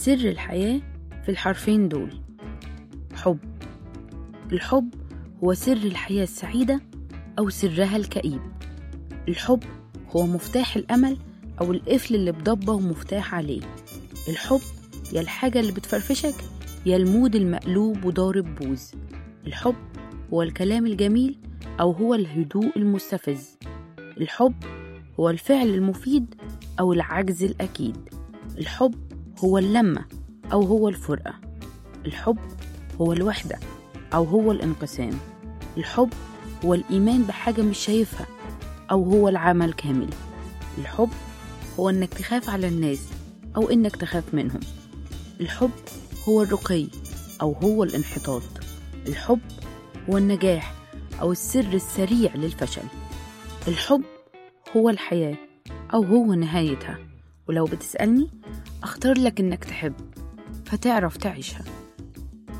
سر الحياة في الحرفين دول حب الحب هو سر الحياة السعيدة أو سرها الكئيب الحب هو مفتاح الأمل أو القفل اللي بضبة ومفتاح عليه الحب يا الحاجة اللي بتفرفشك يا المود المقلوب وضارب بوز الحب هو الكلام الجميل أو هو الهدوء المستفز الحب هو الفعل المفيد أو العجز الأكيد الحب هو اللمة أو هو الفرقة الحب هو الوحدة أو هو الانقسام الحب هو الإيمان بحاجة مش شايفها أو هو العمل كامل الحب هو إنك تخاف على الناس أو إنك تخاف منهم الحب هو الرقي أو هو الانحطاط الحب هو النجاح أو السر السريع للفشل الحب هو الحياة أو هو نهايتها ولو بتسألني أختار لك إنك تحب فتعرف تعيشها